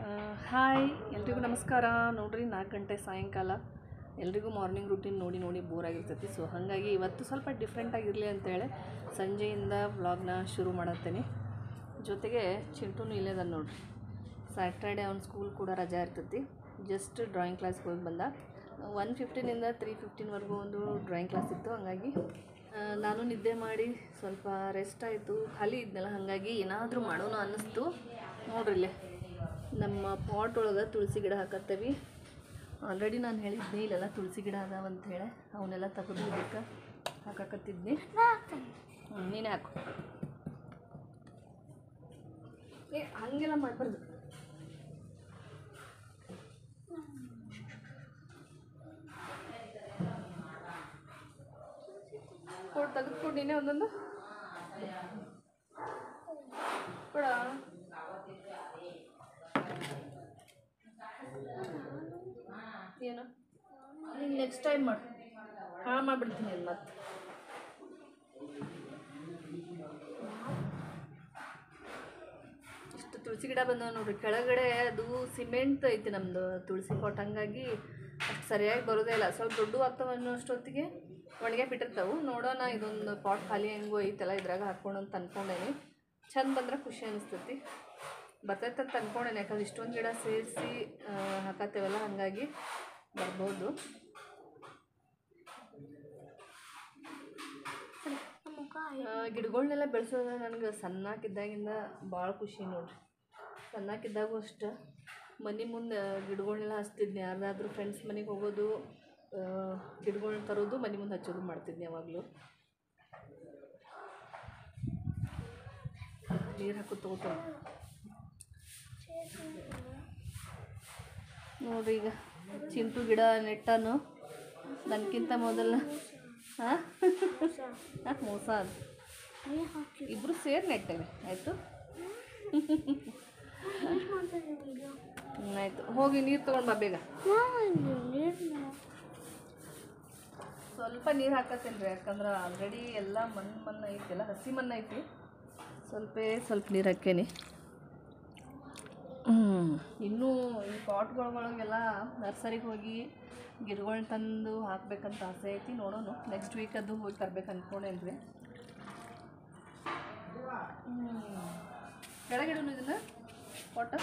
hi ಎಲ್ರಿಗೂ ನಮಸ್ಕಾರ ನೋಡ್ರಿ ನಾಲ್ಕು ಗಂಟೆ ಸಾಯಂಕಾಲ ಎಲ್ರಿಗೂ ಮಾರ್ನಿಂಗ್ ರೂಟೀನ್ ನೋಡಿ ನೋಡಿ ಬೋರ್ ಆಗಿರ್ತೈತಿ ಸೊ ಹಾಗಾಗಿ ಇವತ್ತು ಸ್ವಲ್ಪ ಡಿಫ್ರೆಂಟ್ ಆಗಿರಲಿ ಅಂತೇಳಿ ಸಂಜೆಯಿಂದ ವ್ಲಾಗ್ನ ಶುರು ಮಾಡತ್ತೇನೆ ಜೊತೆಗೆ ಚಿಂಟುನು ಇಲ್ಲೇ ಅದ ನೋಡ್ರಿ ಸ್ಯಾಟರ್ಡೆ ಅವ್ನ ಸ್ಕೂಲ್ ಕೂಡ ರಜಾ ಇರ್ತೈತಿ ಜಸ್ಟ್ ಡ್ರಾಯಿಂಗ್ ಕ್ಲಾಸ್ಗೆ ಹೋಗಿ ಬಂದ ಒನ್ ಫಿಫ್ಟೀನಿಂದ ತ್ರೀ ಫಿಫ್ಟೀನ್ವರೆಗೂ ಒಂದು ಡ್ರಾಯಿಂಗ್ ಕ್ಲಾಸ್ ಇತ್ತು ಹಾಗಾಗಿ ಆ, ನಾನು ನಿದ್ದೆ ಮಾಡಿ ಸ್ವಲ್ಪ ರೆಸ್ಟ್ ಆಯಿತು ಖಾಲಿ ಇದ್ನಲ್ಲ ಹಾಗಾಗಿ ಏನಾದರೂ ಮಾಡೋಣ ಅನ್ನಿಸ್ತು ನೋಡ್ರಿ ಇಲ್ಲೇ ನಮ್ಮ ಪಾಟ್ ಒಳಗೆ ತುಳಸಿ ಗಿಡ ಹಾಕತ್ತೇವಿ ಆಲ್ರೆಡಿ ನಾನು ಹೇಳಿದ್ನಿ ಇಲ್ಲೆಲ್ಲ ತುಳಸಿ ಗಿಡ ಅದಾವ ಅಂತ ಹೇಳಿ ಅವನ್ನೆಲ್ಲ ತೆಗೆದು ಇದಕ್ಕೆ ಹಾಕಾಕತ್ತಿದ್ನಿ ಹ್ಮ್, ನೀನೇ ಹಾಕು ಏ ಹಂಗೆಲ್ಲ ಮಾಡಬಾರ್ದು ಕೊಡು ತೆಗೆದುಕೊಡು ನೀನೇ ಒಂದೊಂದು ಕೊಡ ಏನು ನೀನು ನೆಕ್ಸ್ಟ್ ಟೈಮ್ ಮಾಡು ಹಾಳು ಮಾಡಿಬಿಡ್ತೀನಿ ನಾನು ಮತ್ತೆ ಇಷ್ಟು ತುಳಸಿ ಗಿಡ ಬಂದವ ನೋಡ್ರಿ ಕೆಳಗಡೆ ಅದು ಸಿಮೆಂಟ್ ಐತಿ ನಮ್ಮದು ತುಳಸಿ ಪಾಟ್ ಹಂಗಾಗಿ ಅಷ್ಟು ಸರಿಯಾಗಿ ಬರೋದೇ ಇಲ್ಲ ಸ್ವಲ್ಪ ದೊಡ್ಡ ಆಗ್ತಾವ ಅನ್ನೋಷ್ಟೊತ್ತಿಗೆ ಒಣಗೆ ಬಿಟ್ಟಿರ್ತಾವೆ ನೋಡೋಣ ಇದೊಂದು ಪಾಟ್ ಖಾಲಿ ಹೆಂಗೋ ಐತಲ್ಲ ಇದ್ರಾಗ ಹಾಕ್ಕೊಂಡು ಅಂತ ಅನ್ಕೊಂಡೇನಿ ಚಂದ ಬಂದ್ರೆ ಖುಷಿ ಅನಿಸ್ತೈತಿ ಬರ್ತೈತೆ ಅಂತ ಅನ್ಕೊಂಡೇನೆ ಯಾಕಂದ್ರೆ ಇಷ್ಟೊಂದು ಗಿಡ ಸೇರಿಸಿ ಹಾಕತ್ತೇವಲ್ಲ ಹಾಗಾಗಿ ಬರ್ಬೋದು ಆ, ಗಿಡಗಳ್ನೆಲ್ಲ ಬೆಳೆಸೋದು ನನಗೆ ಸಣ್ಣಕ್ಕಿದ್ದಾಗಿಂದ ಭಾಳ ಖುಷಿ ನೋಡ್ರಿ ಸಣ್ಣಕ್ಕಿದ್ದಾಗೂ ಅಷ್ಟು ಮನೆ ಮುಂದೆ ಗಿಡಗಳ್ನೆಲ್ಲ ಹಚ್ತಿದ್ನಿ ಯಾರ್ದಾದ್ರೂ ಫ್ರೆಂಡ್ಸ್ ಮನೆಗೆ ಹೋಗೋದು ಗಿಡಗಳ್ನ ತರೋದು ಮನೆ ಮುಂದೆ ಹಚ್ಚೋದು ಮಾಡ್ತಿದ್ನಿ ಯಾವಾಗಲೂ ನೀರು ಹಾಕೋದು ತಗೋತಾನೆ ನೋಡ್ರಿ ಈಗ ಚಿಂಟು ಗಿಡ ನೆಟ್ಟಾನು ನನಗಿಂತ ಮೊದಲ ಹಾಂ ಮೋಸ ಅದು ಇಬ್ಬರು ಸೇರಿ ನೆಟ್ಟೇವೆ ಆಯಿತು ಆಯಿತು ಹೋಗಿ ನೀರು ತೊಗೊಂಡು ಬಾ ಬೇಗ ಸ್ವಲ್ಪ ನೀರು ಹಾಕತ್ತೇನೆ ರೀ ಯಾಕಂದ್ರೆ ಆಲ್ರೆಡಿ ಎಲ್ಲ ಮಣ್ಣು ಮಣ್ಣು ಐತಿ ಎಲ್ಲ ಹಸಿ ಮಣ್ಣು ಐತಿ ಸ್ವಲ್ಪ ಸ್ವಲ್ಪ ನೀರು ಹಾಕೇನಿ ಹ್ಞೂ ಇನ್ನೂ ಈ ಪಾಟ್ಗಳೊಳಗೆಲ್ಲ ನರ್ಸರಿಗೆ ಹೋಗಿ ಗಿಡಗಳ್ನ ತಂದು ಹಾಕ್ಬೇಕಂತ ಆಸೆ ಐತಿ ನೋಡೋಣ ನೆಕ್ಸ್ಟ್ ವೀಕ್ ಅದು ಹೋಗಿ ತರ್ಬೇಕು ಅಂದ್ಕೊಂಡೇನಿ ರೀ ಕೆಳಗಿಡೋನು ಇದನ್ನು ಪಾಟ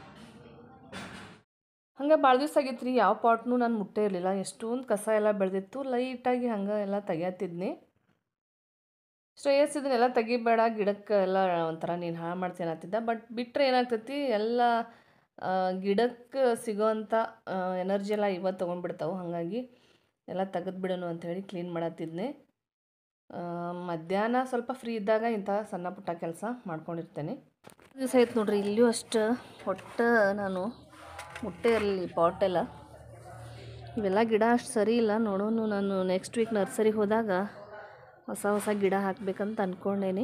ಹಂಗೆ ಭಾಳ ದಿವಸ ಆಗೈತೆ ರೀ ಯಾವ ಪಾಟ್ನು ನಾನು ಮುಟ್ಟೇ ಇರಲಿಲ್ಲ ಎಷ್ಟೊಂದು ಕಸ ಎಲ್ಲ ಬೆಳೆದಿತ್ತು ಲೈಟಾಗಿ ಹಂಗೆ ಎಲ್ಲ ತೆಗಿಯತ್ತಿದ್ನಿ ಶ್ರೇಯಸ್ ಇದನ್ನೆಲ್ಲ ತೆಗಿಬೇಡ ಗಿಡಕ್ಕೆ ಎಲ್ಲ ಒಂಥರ ನೀನು ಹಾಳು ಮಾಡ್ತೀನಿ ಅನ್ನತ್ತಿದ್ದ ಬಟ್ ಬಿಟ್ಟರೆ ಏನಾಗ್ತೈತಿ ಎಲ್ಲ ಆ, ಗಿಡಕ್ಕೆ ಸಿಗೋವಂಥ ಎನರ್ಜಿ ಎಲ್ಲ ಇವತ್ತು ತೊಗೊಂಡ್ಬಿಡ್ತಾವೆ ಹಾಗಾಗಿ ಎಲ್ಲ ತೆಗೆದು ಬಿಡೋಣ ಅಂಥೇಳಿ ಕ್ಲೀನ್ ಮಾಡತ್ತಿದ್ನಿ ಆ, ಮಧ್ಯಾಹ್ನ ಸ್ವಲ್ಪ ಫ್ರೀ ಇದ್ದಾಗ ಇಂಥ ಸಣ್ಣ ಪುಟ್ಟ ಕೆಲಸ ಮಾಡ್ಕೊಂಡಿರ್ತೇನೆ ದಿವಸ ಆಯ್ತು ನೋಡ್ರಿ ಇಲ್ಲಿಯೂ ಅಷ್ಟು ಒಟ್ಟು ನಾನು ಮುಟ್ಟೆ ಇರಲಿ ಪಾಟೆಲ್ಲ ಇವೆಲ್ಲ ಗಿಡ ಅಷ್ಟು ಸರಿ ಇಲ್ಲ ನೋಡೋಣ ನಾನು ನೆಕ್ಸ್ಟ್ ವೀಕ್ ನರ್ಸರಿಗೆ ಹೋದಾಗ ಹೊಸ ಹೊಸ ಗಿಡ ಹಾಕ್ಬೇಕಂತ ಅಂದ್ಕೊಂಡೇನಿ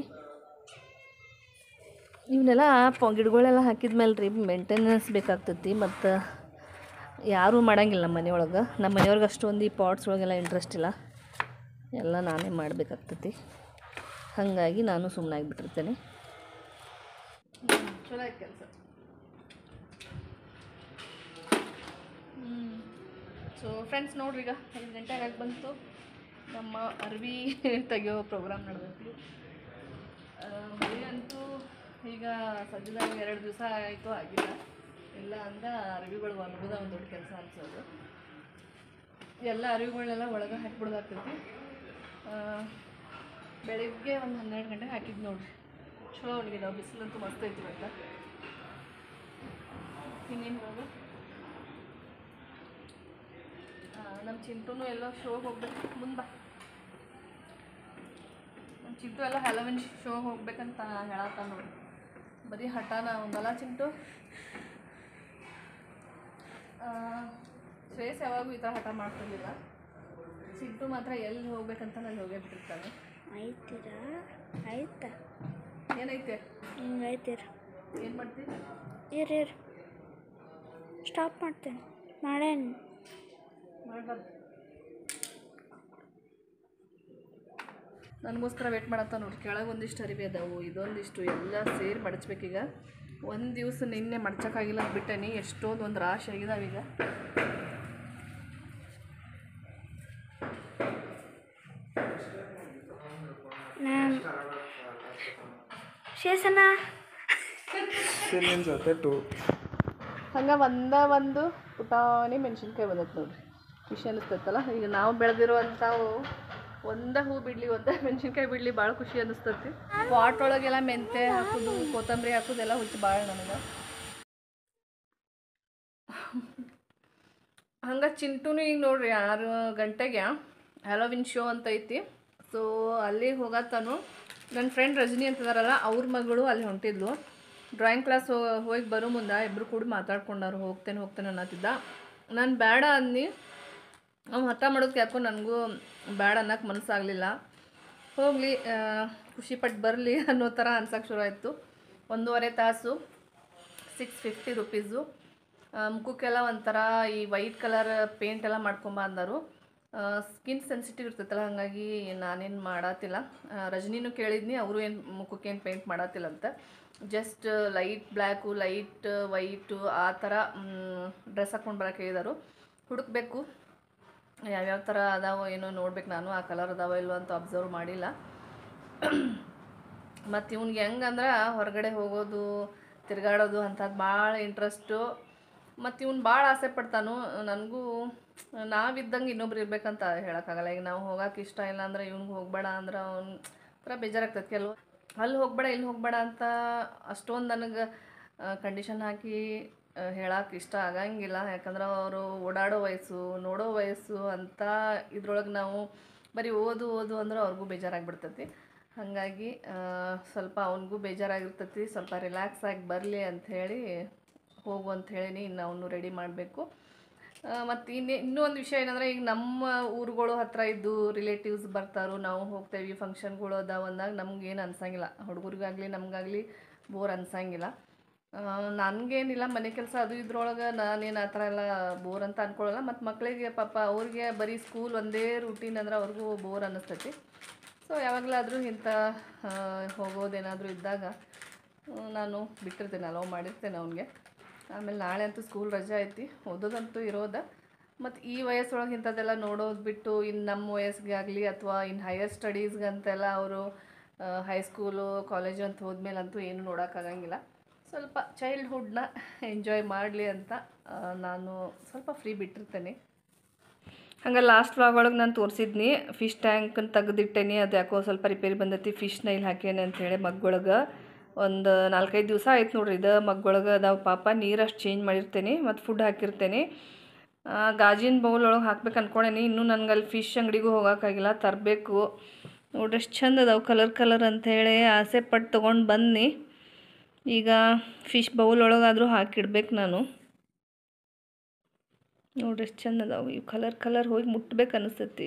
ಇವನ್ನೆಲ್ಲ ಪ ಗಿಡಗಳೆಲ್ಲ ಹಾಕಿದ ಮೇಲೆ ರೀ ಮೇಂಟೆನೆನ್ಸ್ ಬೇಕಾಗ್ತೈತಿ ಮತ್ತು ಯಾರೂ ಮಾಡಂಗಿಲ್ಲ ನಮ್ಮ ಮನೆಯೊಳಗೆ ನಮ್ಮ ಮನೆಯವ್ರಿಗೆ ಅಷ್ಟೊಂದು ಈ ಪಾಟ್ಸ್ ಒಳಗೆಲ್ಲ ಇಂಟ್ರೆಸ್ಟ್ ಇಲ್ಲ ಎಲ್ಲ ನಾನೇ ಮಾಡಬೇಕಾಗ್ತೈತಿ ಹಾಗಾಗಿ ನಾನು ಸುಮ್ಮನೆ ಆಗಿಬಿಟ್ಟಿರ್ತೇನೆ ಚಲೋ ಆಯ್ತು ಕೆಲಸ ಸೊ ಫ್ರೆಂಡ್ಸ್ ನೋಡ್ರಿ ಈಗ ಐದು ಗಂಟೆ ಆಗಿ ಬಂತು ನಮ್ಮ ಅರ್ವಿ ತೆಗಿಯೋ ಪ್ರೋಗ್ರಾಮ್ ನಡೆದೈತಿ ಮಳೆ ಅಂತೂ ಈಗ ಸದ್ಯದಾಗ ಎರಡು ದಿವಸ ಆಯಿತು ಆಗಿಲ್ಲ ಇಲ್ಲ ಅಂದ ಅರ್ವಿಗಳು ಒಣಗೋದ ಒಂದು ದೊಡ್ಡ ಕೆಲಸ ಅನ್ಸೋದು ಎಲ್ಲ ಅರಿವುಗಳನ್ನೆಲ್ಲ ಒಳಗೆ ಹಾಕಿಬಿಡೋದಾಗ್ತೈತಿ ಬೆಳಿಗ್ಗೆ ಒಂದು ಹನ್ನೆರಡು ಗಂಟೆಗೆ ಹಾಕಿದ್ದು ನೋಡ್ರಿ ಚಲೋ ಒಣಗಿದಾವೆ ಬಿಸಿಲಂತೂ ಮಸ್ತ್ ಐತಿ ಇವತ್ತು ಇನ್ನೇನು ಹೋಗು ನಮ್ಮ ಚಿಂಟುನು ಎಲ್ಲೋ ಶೋಗೆ ಹೋಗ್ಬೇಕು ಮುಂದೆ ಬಾ ನಮ್ಮ ಚಿಂಟು ಎಲ್ಲ ಹ್ಯಾಲೋವಿನ್ ಶೋಗೆ ಹೋಗ್ಬೇಕಂತ ಹೇಳತ್ತ ನೋಡಿ ಬರೀ ಹಠಾನ ಒಂದಲ್ಲ ಚಿಂಟು ಆ, ಶ್ರೇಯಸ್ ಯಾವಾಗೂ ಈ ಥರ ಹಠ ಮಾಡ್ತಿರ್ಲಿಲ್ಲ ಚಿಂಟು ಮಾತ್ರ ಎಲ್ಲಿ ಹೋಗ್ಬೇಕಂತ ನಾನು ಹೋಗೇ ಬಿಟ್ಟಿರ್ತಾನೆ ಆಯ್ತೀರ ಆಯ್ತಾ ಏನೈತೆ ಹಿಂಗೆ ಆಯ್ತೀರ ಏನು ಮಾಡ್ತೀವಿ ಇರ್ ಇರ್ ಸ್ಟಾಪ್ ಮಾಡ್ತೇನೆ ಮಾಡೇನು ಮಾಡಬಾರ್ದು ನನಗೋಸ್ಕರ ವೇಟ್ ಮಾಡತ್ತ ನೋಡ್ರಿ ಕೆಳಗೆ ಒಂದಿಷ್ಟು ಅರಿವಿ ಅದಾವು ಇದೊಂದಿಷ್ಟು ಎಲ್ಲ ಸೇರಿ ಮಡಚ್ಬೇಕೀಗ ಒಂದು ದಿವಸ ನಿನ್ನೆ ಮಡ್ಚಕ್ಕಾಗಿಲ್ಲ ಬಿಟ್ಟೇನಿ ಎಷ್ಟೊಂದು ಒಂದು ರಾಶಿ ಆಗಿದಾವೆ ಈಗ ನಾನು ಶೇಷನ ಸಿಲಿಂಡ್ಸ್ ಅತ್ತೆ ಟು ಹಂಗೆ ಒಂದ ಒಂದು ಪುಟಾಣಿ ಮೆಣಸಿನ್ಕಾಯಿ ಬಂದೈತೆ ನೋಡ್ರಿ ಖುಷಿ ಅನಿಸ್ತೈತಲ್ಲ ಈಗ ನಾವು ಬೆಳೆದಿರುವಂಥವು ಒಂದ ಹೂ ಬಿಡಲಿ ಒಂದ ಮೆಣಸಿನ್ಕಾಯಿ ಬಿಡಲಿ ಭಾಳ ಖುಷಿ ಅನಿಸ್ತೈತಿ ಪಾಟ್ ಒಳಗೆಲ್ಲ ಮೆಂತೆ ಹಾಕೋದು ಕೊತ್ತಂಬರಿ ಹಾಕೋದೆಲ್ಲ ಹುಚ್ಚು ಭಾಳ ನನಗೆ ಹಂಗೆ ಚಿಂಟುನು ಈಗ ನೋಡ್ರಿ ಆರು ಗಂಟೆಗೆ ಹ್ಯಾಲೋವಿನ್ ಶೋ ಅಂತ ಐತಿ ಸೊ ಅಲ್ಲಿ ಹೋಗತ್ತಾನು ನನ್ನ ಫ್ರೆಂಡ್ ರಜನಿ ಅಂತದಾರಲ್ಲ ಅವ್ರ ಮಗಳು ಅಲ್ಲಿ ಹೊಂಟಿದ್ಲು ಡ್ರಾಯಿಂಗ್ ಕ್ಲಾಸ್ ಹೋಗಿ ಬರೋ ಮುಂದೆ ಇಬ್ಬರು ಕೂಡ ಮಾತಾಡ್ಕೊಂಡಾರು ಹೋಗ್ತೇನೆ ಹೋಗ್ತೇನೆ ಅನ್ನತ್ತಿದ್ದ ನಾನು ಬೇಡ ಅಂದು ಅವ್ನು ಹಠ ಮಾಡೋದಕ್ಕೆ ಯಾಕೋ ನನಗೂ ಬೇಡ ಅನ್ನಕ್ಕೆ ಮನಸ್ಸಾಗಲಿಲ್ಲ ಹೋಗಲಿ ಖುಷಿಪಟ್ಟು ಬರಲಿ ಅನ್ನೋ ಥರ ಅನ್ಸಕ್ಕೆ ಶುರು ಆಯಿತು ಒಂದೂವರೆ ತಾಸು ಸಿಕ್ಸ್ ಫಿಫ್ಟಿ ರುಪೀಸು ಮುಖಕ್ಕೆಲ್ಲ ಒಂಥರ ಈ ವೈಟ್ ಕಲರ್ ಪೇಂಟ್ ಎಲ್ಲ ಮಾಡ್ಕೊಂಬ ಅಂದರು ಸ್ಕಿನ್ ಸೆನ್ಸಿಟಿವ್ ಇರ್ತೈತಲ್ಲ ಹಾಗಾಗಿ ನಾನೇನು ಮಾಡತ್ತಿಲ್ಲ ಆ, ರಜನಿನೂ ಕೇಳಿದ್ನಿ ಅವರು ಏನು ಮುಖಕ್ಕೆ ಏನು ಪೇಂಟ್ ಮಾಡತ್ತಿಲ್ಲ ಅಂತ just light black light white ಆ ಥರ ಡ್ರೆಸ್ ಹಾಕ್ಕೊಂಡು ಬರೋಕೆ ಹೇಳಿದರು ಹುಡುಕ್ಬೇಕು ಯಾವ್ಯಾವ ಥರ ಅದಾವೋ ಏನೋ ನೋಡ್ಬೇಕು ನಾನು ಆ ಕಲರ್ ಅದಾವೋ ಇಲ್ವೋ ಅಂತ ಅಬ್ಸರ್ವ್ ಮಾಡಿಲ್ಲ ಮತ್ತು ಇವ್ನಿಗೆ ಹೆಂಗಂದ್ರೆ ಹೊರಗಡೆ ಹೋಗೋದು ತಿರುಗಾಡೋದು ಅಂಥದ್ದು ಭಾಳ ಇಂಟ್ರೆಸ್ಟು ಮತ್ತು ಇವ್ನು ಭಾಳ ಆಸೆ ಪಡ್ತಾನು ನನಗೂ ನಾವಿದ್ದಂಗೆ ಇನ್ನೊಬ್ರು ಇರ್ಬೇಕಂತ ಹೇಳೋಕ್ಕಾಗಲ್ಲ ಈಗ ನಾವು ಹೋಗೋಕೆ ಇಷ್ಟ ಇಲ್ಲ ಅಂದ್ರೆ ಇವ್ನಿಗೆ ಹೋಗಬೇಡ ಅಂದ್ರೆ ಅವ್ನು ಒಂಥರ ಬೇಜಾರಾಗ್ತದೆ ಕೆಲವು ಅಲ್ಲಿ ಹೋಗಬೇಡ ಇಲ್ಲಿ ಹೋಗಬೇಡ ಅಂತ ಅಷ್ಟೊಂದು ನನಗೆ ಕಂಡೀಷನ್ ಹಾಕಿ ಹೇಳಕ್ಕೆ ಇಷ್ಟ ಆಗಂಗಿಲ್ಲ ಯಾಕಂದ್ರೆ ಅವರು ಓಡಾಡೋ ವಯಸ್ಸು ನೋಡೋ ವಯಸ್ಸು ಅಂತ ಇದ್ರೊಳಗೆ ನಾವು ಬರೀ ಓದು ಓದು ಅಂದ್ರೆ ಅವ್ರಿಗೂ ಬೇಜಾರಾಗ್ಬಿಡ್ತೈತಿ ಹಾಗಾಗಿ ಆ, ಸ್ವಲ್ಪ ಅವನಿಗೂ ಬೇಜಾರಾಗಿರ್ತೈತಿ ಸ್ವಲ್ಪ ರಿಲ್ಯಾಕ್ಸ್ ಆಗಿ ಬರಲಿ ಅಂಥೇಳಿ ಹೋಗು ಅಂತ ಹೇಳೀನಿ ಇನ್ನು ಅವನು ರೆಡಿ ಮಾಡಬೇಕು ಮತ್ತು ಇನ್ನೇ ಇನ್ನೂ ಒಂದು ವಿಷಯ ಏನಂದರೆ ಈಗ ನಮ್ಮ ಊರುಗಳು ಹತ್ರ ಇದ್ದು ರಿಲೇಟಿವ್ಸ್ ಬರ್ತಾರೋ ನಾವು ಹೋಗ್ತೇವೆ ಫಂಕ್ಷನ್ಗಳು ಅದಾವ ಅಂದಾಗ ನಮ್ಗೇನು ಅನ್ಸಂಗಿಲ್ಲ ಹುಡುಗರಿಗಾಗಲಿ ನಮಗಾಗಲಿ ಬೋರ್ ಅನ್ಸಂಗಿಲ್ಲ ನನಗೇನಿಲ್ಲ ಮನೆ ಕೆಲಸ ಅದು ಇದ್ರೊಳಗೆ ನಾನೇನು ಆ ಥರ ಎಲ್ಲ ಬೋರ್ ಅಂತ ಅನ್ಕೊಳ್ಳಲ್ಲ ಮತ್ತು ಮಕ್ಕಳಿಗೆ ಪಾಪ ಅವ್ರಿಗೆ ಬರೀ ಸ್ಕೂಲ್ ಒಂದೇ ರೂಟೀನ್ ಅಂದ್ರೆ ಅವ್ರಿಗೂ ಬೋರ್ ಅನ್ನಿಸ್ತೈತಿ ಸೊ ಯಾವಾಗಲಾದರೂ ಇಂಥ ಆ, ಹೋಗೋದೇನಾದರೂ ಇದ್ದಾಗ ಆ, ನಾನು ಬಿಟ್ಟಿರ್ತೇನೆ ಅಲೋ ಮಾಡಿರ್ತೇನೆ ಅವನಿಗೆ ಆಮೇಲೆ ನಾಳೆ ಅಂತೂ ಸ್ಕೂಲ್ ರಜೆ ಐತಿ ಓದೋದಂತೂ ಇರೋದ ಮತ್ತು ಈ ವಯಸ್ಸೊಳಗೆ ಇಂಥದ್ದೆಲ್ಲ ನೋಡೋದು ಬಿಟ್ಟು ಇನ್ನು ನಮ್ಮ ವಯಸ್ಸಿಗೆ ಆಗಲಿ ಅಥವಾ ಇನ್ನು ಹೈಯರ್ ಸ್ಟಡೀಸ್ಗಂತೆಲ್ಲ ಅವರು ಹೈಸ್ಕೂಲು ಕಾಲೇಜು ಅಂತ ಹೋದ್ಮೇಲಂತೂ ಏನು ನೋಡೋಕ್ಕಾಗಂಗಿಲ್ಲ ಸ್ವಲ್ಪ ಚೈಲ್ಡ್ಹುಡ್ನ ಎಂಜಾಯ್ ಮಾಡಲಿ ಅಂತ ಆ, ನಾನು ಸ್ವಲ್ಪ ಫ್ರೀ ಬಿಟ್ಟಿರ್ತೇನೆ ಹಂಗೆ ಲಾಸ್ಟ್ ವ್ಲಾಗ್ ಒಳಗೆ ನಾನು ತೋರಿಸಿದ್ನಿ ಫಿಶ್ ಟ್ಯಾಂಕನ್ನು ತೆಗೆದಿಟ್ಟೇನಿ ಅದು ಯಾಕೋ ಸ್ವಲ್ಪ ರಿಪೇರಿ ಬಂದೈತಿ ಫಿಶ್ನ ಇಲ್ಲಿ ಹಾಕೇನೆ ಅಂತೇಳಿ ಮಗ್ಗೊಳಗೆ ಒಂದು ನಾಲ್ಕೈದು ದಿವಸ ಆಯ್ತು ನೋಡ್ರಿ ಇದು ಮಗ್ಗೊಳಗೆ ಅದಾವ ಪಾಪ ನೀರಷ್ಟು ಚೇಂಜ್ ಮಾಡಿರ್ತೇನೆ ಮತ್ತು ಫುಡ್ ಹಾಕಿರ್ತೇನೆ ಆ, ಗಾಜಿನ ಬೌಲ್ ಒಳಗೆ ಹಾಕ್ಬೇಕು ಅನ್ಕೊಂಡೇನಿ ಇನ್ನೂ ನನಗೆ ಅಲ್ಲಿ ಫಿಶ್ ಅಂಗಡಿಗೂ ಹೋಗೋಕ್ಕಾಗಿಲ್ಲ ತರಬೇಕು ನೋಡ್ರಿ ಎಷ್ಟು ಚಂದ ಅದಾವೆ ಕಲರ್ ಕಲರ್ ಅಂಥೇಳಿ ಆಸೆ ಪಟ್ಟು ತೊಗೊಂಡು ಬನ್ನಿ ಈಗ ಫಿಶ್ ಬೌಲ್ ಒಳಗಾದರೂ ಹಾಕಿಡ್ಬೇಕು ನಾನು ನೋಡ್ರಿ ಎಷ್ಟು ಚಂದ ಅದಾವೆ ಇವು ಕಲರ್ ಕಲರ್ ಹೋಗಿ ಮುಟ್ಬೇಕು ಅನಿಸ್ತೈತಿ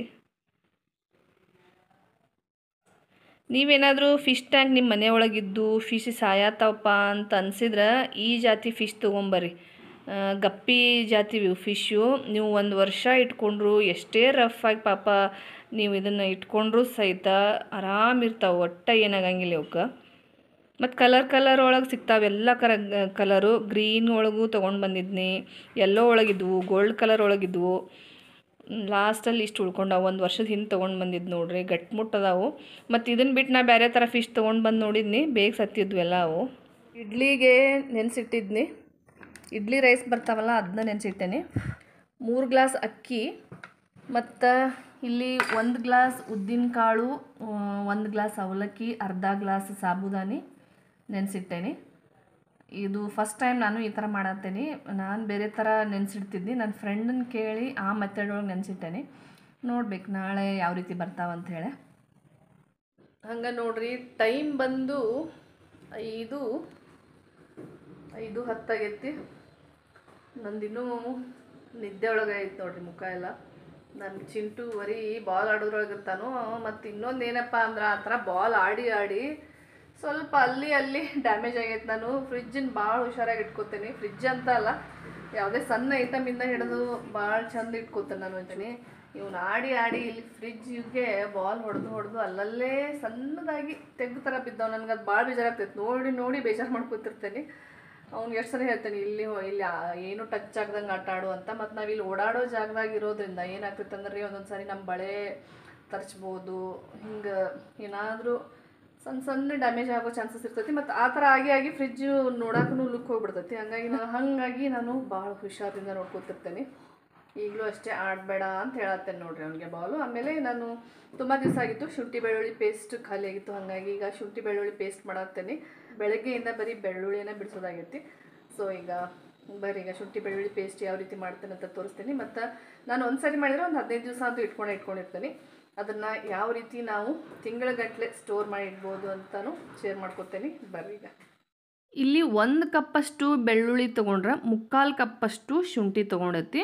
ನೀವೇನಾದರೂ ಫಿಶ್ ಟ್ಯಾಂಕ್ ನಿಮ್ಮ ಮನೆಯೊಳಗಿದ್ದು ಫಿಶ್ ಸಾಯತ್ತವಪ್ಪ ಅಂತ ಅನ್ಸಿದ್ರೆ ಈ ಜಾತಿ ಫಿಶ್ ತೊಗೊಂಬರ್ರಿ ಆ, ಗಪ್ಪಿ ಜಾತಿ ಇವು ಫಿಶ್ಶು ನೀವು ಒಂದು ವರ್ಷ ಇಟ್ಕೊಂಡ್ರು ಎಷ್ಟೇ ರಫ್ ಆಗಿ ಪಾಪ ನೀವು ಇದನ್ನು ಇಟ್ಕೊಂಡ್ರು ಸಹಿತ ಆರಾಮಿರ್ತಾವೆ ಒಟ್ಟ ಏನಾಗಂಗಿಲ್ಲ ಇವಕ್ಕೆ ಮತ್ತು ಕಲರ್ ಕಲರ್ ಒಳಗೆ ಸಿಗ್ತಾವೆ ಎಲ್ಲ ಕರ ಕಲರು ಗ್ರೀನ್ ಒಳಗೂ ತೊಗೊಂಡು ಬಂದಿದ್ನಿ ಎಲ್ಲೋ ಒಳಗಿದ್ವು ಗೋಲ್ಡ್ ಕಲರ್ ಒಳಗಿದ್ವು ಲಾಸ್ಟಲ್ಲಿ ಇಷ್ಟು ಉಳ್ಕೊಂಡವು ಒಂದು ವರ್ಷದ ಹಿಂದೆ ತೊಗೊಂಡು ಬಂದಿದ್ದು ನೋಡ್ರಿ ಗಟ್ಮುಟ್ಟು ಅದಾವು ಮತ್ತು ಇದನ್ನು ಬಿಟ್ಟು ನಾ ಬೇರೆ ಥರ ಫಿಶ್ ತೊಗೊಂಡು ಬಂದು ನೋಡಿದ್ನಿ ಬೇಗ ಸತ್ತಿದ್ವು ಎಲ್ಲ ಅವು ಇಡ್ಲಿಗೆ ನೆನೆಸಿಟ್ಟಿದ್ನಿ ಇಡ್ಲಿ ರೈಸ್ ಬರ್ತಾವಲ್ಲ ಅದನ್ನ ನೆನೆಸಿಟ್ಟೇನೆ ಮೂರು ಗ್ಲಾಸ್ ಅಕ್ಕಿ ಮತ್ತು ಇಲ್ಲಿ ಒಂದು ಗ್ಲಾಸ್ ಉದ್ದಿನ ಕಾಳು ಒಂದು ಗ್ಲಾಸ್ ಅವಲಕ್ಕಿ ಅರ್ಧ ಗ್ಲಾಸ್ ಸಾಬುದಾನಿ ನೆನೆಸಿಟ್ಟೇನೆ ಇದು ಫಸ್ಟ್ ಟೈಮ್ ನಾನು ಈ ಥರ ಮಾಡತ್ತೇನೆ ನಾನು ಬೇರೆ ಥರ ನೆನೆಸಿಡ್ತಿದ್ನಿ ನನ್ನ ಫ್ರೆಂಡನ್ನ ಕೇಳಿ ಆ ಮೆಥಡ್ ಒಳಗೆ ನೆನೆಸಿಟ್ಟೇನೆ ನೋಡ್ಬೇಕು ನಾಳೆ ಯಾವ ರೀತಿ ಬರ್ತಾವಂತ ಹೇಳಿ ಹಂಗೆ ನೋಡ್ರಿ ಟೈಮ್ ಬಂದು ಐದು ಐದು ಹತ್ತಾಗೈತಿ ನಂದಿನ್ನೂ ನಿದ್ದೆ ಒಳಗೆ ಐತೆ ನೋಡ್ರಿ ಮುಖ ಎಲ್ಲ ನನ್ನ ಚಿಂಟು ಬರೀ ಬಾಲ್ ಆಡೋದ್ರೊಳಗೆ ಇರ್ತಾನೋ ಮತ್ತು ಇನ್ನೊಂದು ಏನಪ್ಪ ಅಂದ್ರೆ ಆ ಥರ ಬಾಲ್ ಆಡಿ ಆಡಿ ಸ್ವಲ್ಪ ಅಲ್ಲಿ ಅಲ್ಲಿ ಡ್ಯಾಮೇಜ್ ಆಗೈತೆ ನಾನು ಫ್ರಿಜ್ಜನ್ನ ಭಾಳ ಹುಷಾರಾಗಿ ಇಟ್ಕೋತೀನಿ ಫ್ರಿಜ್ ಅಂತ ಅಲ್ಲ ಯಾವುದೇ ಸಣ್ಣ ಐಟಮಿಂದ ಹಿಡಿದು ಭಾಳ ಚಂದ ಇಟ್ಕೋತೇನೆ ನಾನು ಅಂತೀನಿ ಇವ್ನು ಆಡಿ ಆಡಿ ಇಲ್ಲಿ ಫ್ರಿಜ್ಗೆ ಬಾಲ್ ಹೊಡೆದು ಹೊಡೆದು ಅಲ್ಲಲ್ಲೇ ಸಣ್ಣದಾಗಿ ತೆಗ್ದು ಥರ ಬಿದ್ದವು ನನಗೆ ಅದು ಭಾಳ ಬೇಜಾರಾಗ್ತೈತೆ ನೋಡಿ ನೋಡಿ ಬೇಜಾರು ಮಾಡ್ಕೊತಿರ್ತೇನೆ ಅವ್ನಿಗೆ ಎಷ್ಟು ಸರಿ ಹೇಳ್ತೇನೆ ಇಲ್ಲಿ ಹೋ- ಇಲ್ಲಿ ಆ- ಏನು ಟಚ್ ಆಗ್ದಂಗೆ ಆಟ ಆಡು ಅಂತ ಮತ್ತು ನಾವು ಇಲ್ಲಿ ಓಡಾಡೋ ಜಾಗದಾಗ ಇರೋದ್ರಿಂದ ಏನಾಗ್ತೈತೆ ಅಂದ್ರೆ ಒಂದೊಂದು ಸಾರಿ ನಮ್ಮ ಬಳೆ ತರ್ಚ್ಬೋದು ಹಿಂಗೆ ಏನಾದರೂ ಸಣ್ಣ ಸಣ್ಣ ಡ್ಯಾಮೇಜ್ ಆಗೋ ಚಾನ್ಸಸ್ ಇರ್ತೈತಿ ಮತ್ತು ಆ ಥರ ಆಗಿ ಆಗಿ ಫ್ರಿಜ್ಜು ನೋಡಕ್ಕೂ ಲುಕ್ ಹೋಗ್ಬಿಡ್ತೈತಿ ಹಂಗಾಗಿ ನಾನು ಹಾಗಾಗಿ ನಾನು ಭಾಳ ಹುಷಾರಿಂದ ನೋಡ್ಕೊತಿರ್ತೇನೆ ಈಗಲೂ ಅಷ್ಟೇ ಆಡಬೇಡ ಅಂತ ಹೇಳತ್ತೇನೆ ನೋಡ್ರಿ ಅವನಿಗೆ ಬಾಲು ಆಮೇಲೆ ನಾನು ತುಂಬ ದಿವಸ ಆಗಿತ್ತು ಶುಂಠಿ ಬೆಳ್ಳುಳ್ಳಿ ಪೇಸ್ಟ್ ಖಾಲಿ ಆಗಿತ್ತು ಹಾಗಾಗಿ ಈಗ ಶುಂಠಿ ಬೆಳ್ಳುಳ್ಳಿ ಪೇಸ್ಟ್ ಮಾಡತ್ತೇನೆ ಬೆಳಗ್ಗೆಯಿಂದ ಬರೀ ಬೆಳ್ಳುಳ್ಳಿನ ಬಿಡಿಸೋದಾಗೈತಿ ಸೊ ಈಗ ಬರೀ ಈಗ ಶುಂಠಿ ಬೆಳ್ಳುಳ್ಳಿ ಪೇಸ್ಟ್ ಯಾವ ರೀತಿ ಮಾಡ್ತೇನೆ ಅಂತ ತೋರಿಸ್ತೀನಿ ಮತ್ತು ನಾನು ಒಂದು ಸರಿ ಮಾಡಿದರೆ ಒಂದು ಹದಿನೈದು ದಿವಸ ಅಂತೂ ಇಟ್ಕೊಂಡು ಇಟ್ಕೊಂಡಿರ್ತೀನಿ ಅದನ್ನು ಯಾವ ರೀತಿ ನಾವು ತಿಂಗಳಗಟ್ಟಲೆ ಸ್ಟೋರ್ ಮಾಡಿ ಇಡ್ಬೋದು ಅಂತಲೂ ಶೇರ್ ಮಾಡ್ಕೊತೀನಿ ಬರ್ರಿ ಈಗ ಇಲ್ಲಿ ಒಂದು ಕಪ್ಪಷ್ಟು ಬೆಳ್ಳುಳ್ಳಿ ತೊಗೊಂಡ್ರೆ ಮುಕ್ಕಾಲು ಕಪ್ಪಷ್ಟು ಶುಂಠಿ ತೊಗೊಂಡೈತಿ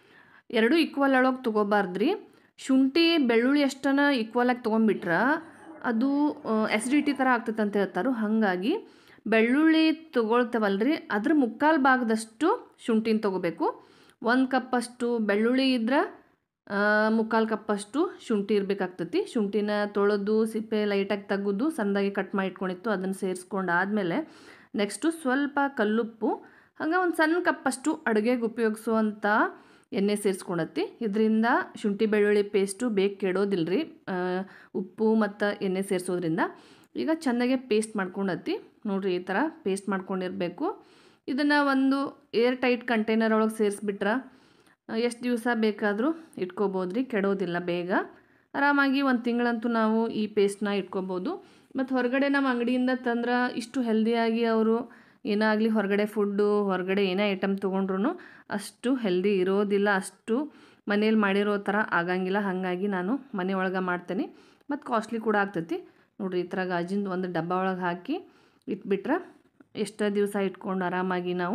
ಎರಡು ಈಕ್ವಲ್ ಒಳಗೆ ತೊಗೋಬಾರ್ದ್ರಿ ಶುಂಠಿ ಬೆಳ್ಳುಳ್ಳಿ ಅಷ್ಟನ್ನ ಈಕ್ವಲಾಗಿ ತೊಗೊಂಡ್ಬಿಟ್ರೆ ಅದು ಎಸಿಡಿಟಿ ಥರ ಆಗ್ತೈತೆ ಅಂತ ಹೇಳ್ತಾರೆ ಹಾಗಾಗಿ ಬೆಳ್ಳುಳ್ಳಿ ತೊಗೊಳ್ತೇವಲ್ರಿ ಅದ್ರ ಮುಕ್ಕಾಲು ಭಾಗದಷ್ಟು ಶುಂಠಿನ ತೊಗೋಬೇಕು ಒಂದು ಕಪ್ಪಷ್ಟು ಬೆಳ್ಳುಳ್ಳಿ ಇದ್ರೆ ಮುಕ್ಕಾಲು ಕಪ್ಪಷ್ಟು ಶುಂಠಿ ಇರಬೇಕಾಗ್ತೈತಿ ಶುಂಠಿನ ತೊಳೆದು ಸಿಪ್ಪೆ ಲೈಟಾಗಿ ತೆಗೆದು ಸಣ್ಣದಾಗಿ ಕಟ್ ಮಾಡಿ ಇಟ್ಕೊಂಡಿತ್ತು ಅದನ್ನು ಸೇರಿಸ್ಕೊಂಡು ಆದಮೇಲೆ ನೆಕ್ಸ್ಟು ಸ್ವಲ್ಪ ಕಲ್ಲುಪ್ಪು ಹಂಗೆ ಒಂದು ಸಣ್ಣ ಕಪ್ಪಷ್ಟು ಅಡುಗೆಗೆ ಉಪಯೋಗಿಸುವಂಥ ಎಣ್ಣೆ ಸೇರಿಸ್ಕೊಂಡತ್ತಿ ಇದರಿಂದ ಶುಂಠಿ ಬೆಳ್ಳುಳ್ಳಿ ಪೇಸ್ಟು ಬೇಗ ಕೆಡೋದಿಲ್ಲ ರೀ ಉಪ್ಪು ಮತ್ತು ಎಣ್ಣೆ ಸೇರಿಸೋದ್ರಿಂದ ಈಗ ಚೆನ್ನಾಗೆ ಪೇಸ್ಟ್ ಮಾಡ್ಕೊಂಡತ್ತಿ ನೋಡಿರಿ ಈ ಥರ ಪೇಸ್ಟ್ ಮಾಡ್ಕೊಂಡಿರಬೇಕು ಇದನ್ನು ಒಂದು ಏರ್ ಟೈಟ್ ಕಂಟೈನರ್ ಒಳಗೆ ಸೇರಿಸ್ಬಿಟ್ರೆ ಎಷ್ಟು ದಿವಸ ಬೇಕಾದರೂ ಇಟ್ಕೋಬೋದು ರೀ ಕೆಡೋದಿಲ್ಲ ಬೇಗ ಆರಾಮಾಗಿ ಒಂದು ತಿಂಗಳಂತೂ ನಾವು ಈ ಪೇಸ್ಟ್ನ ಇಟ್ಕೋಬೋದು ಮತ್ತು ಹೊರಗಡೆ ನಮ್ಮ ಅಂಗಡಿಯಿಂದ ತಂದ್ರೆ ಇಷ್ಟು ಹೆಲ್ದಿಯಾಗಿ ಅವರು ಏನಾಗಲಿ ಹೊರಗಡೆ ಫುಡ್ಡು ಹೊರಗಡೆ ಏನೇ ಐಟಮ್ ತೊಗೊಂಡ್ರು ಅಷ್ಟು ಹೆಲ್ದಿ ಇರೋದಿಲ್ಲ ಅಷ್ಟು ಮನೇಲಿ ಮಾಡಿರೋ ಥರ ಆಗಂಗಿಲ್ಲ ಹಾಗಾಗಿ ನಾನು ಮನೆ ಒಳಗೆ ಮಾಡ್ತೇನೆ ಮತ್ತು ಕಾಸ್ಟ್ಲಿ ಕೂಡ ಆಗ್ತೈತಿ ನೋಡಿರಿ ಈ ಥರ ಗಾಜಿಂದು ಒಂದು ಡಬ್ಬ ಒಳಗೆ ಹಾಕಿ ಇಟ್ಬಿಟ್ರೆ ಎಷ್ಟೋ ದಿವಸ ಇಟ್ಕೊಂಡು ಆರಾಮಾಗಿ ನಾವು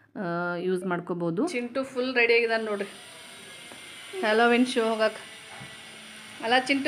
ಯೂಸ್ ಮಾಡ್ಕೋಬೋದು ಚಿಂಟು ಫುಲ್ ರೆಡಿ ಆಗಿದ್ದಾನೆ ನೋಡ್ರಿ ಹ್ಯಾಲೋವಿನ್ ಶೋ ಹೋಗಕ್ಕೆ ಅಲ್ಲ ಚಿಂಟು